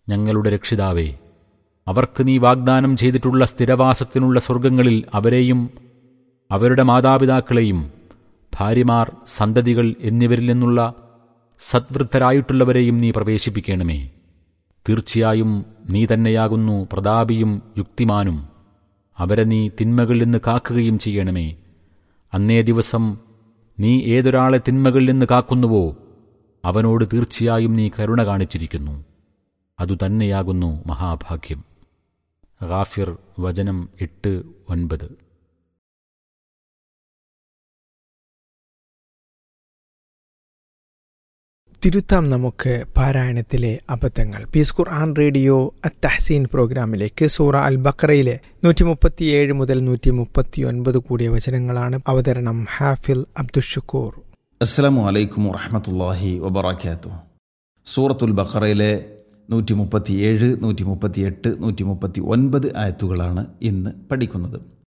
ഞങ്ങളുടെ രക്ഷിതാവേ അവർക്ക് നീ വാഗ്ദാനം ചെയ്തിട്ടുള്ള സ്ഥിരവാസത്തിനുള്ള സ്വർഗങ്ങളിൽ അവരെയും അവരുടെ മാതാപിതാക്കളെയും ഭാര്യമാർ സന്തതികൾ എന്നിവരിൽ നിന്നുള്ള സദ്വൃദ്ധരായിട്ടുള്ളവരെയും നീ പ്രവേശിപ്പിക്കണമേ തീർച്ചയായും നീ തന്നെയാകുന്നു പ്രതാപിയും യുക്തിമാനും അവരെ നീ തിന്മകളിൽ നിന്ന് കാക്കുകയും ചെയ്യണമേ അന്നേ ദിവസം നീ ഏതൊരാളെ തിന്മകളിൽ നിന്ന് കാക്കുന്നുവോ അവനോട് തീർച്ചയായും നീ കരുണ കാണിച്ചിരിക്കുന്നു അതുതന്നെയാകുന്നു മഹാഭാഗ്യം ഗാഫിർ വചനം എട്ട് ഒൻപത് തിരുത്താം നമുക്ക് പാരായണത്തിലെ അബദ്ധങ്ങൾ പീസ് ഖുർആൻ റേഡിയോ അത്തഹസീൻ പ്രോഗ്രാമിലേക്ക് സൂറ അൽ ബക്കറയിലെ നൂറ്റി മുപ്പത്തിയേഴ് മുതൽ നൂറ്റി മുപ്പത്തി ഒൻപത് കൂടിയ വചനങ്ങളാണ് അവതരണം ഹാഫിൽ അബ്ദുഷക്കൂർ അസ്സലാമു അലൈക്കും വറഹമത്തല്ലാഹി വബർക്കാത്തു സൂറത്തുൽ ബഖറയിലെ നൂറ്റി മുപ്പത്തി ഏഴ് നൂറ്റി മുപ്പത്തി എട്ട് നൂറ്റി മുപ്പത്തി ഒൻപത് ആയത്തുകളാണ് ഇന്ന് പഠിക്കുന്നത്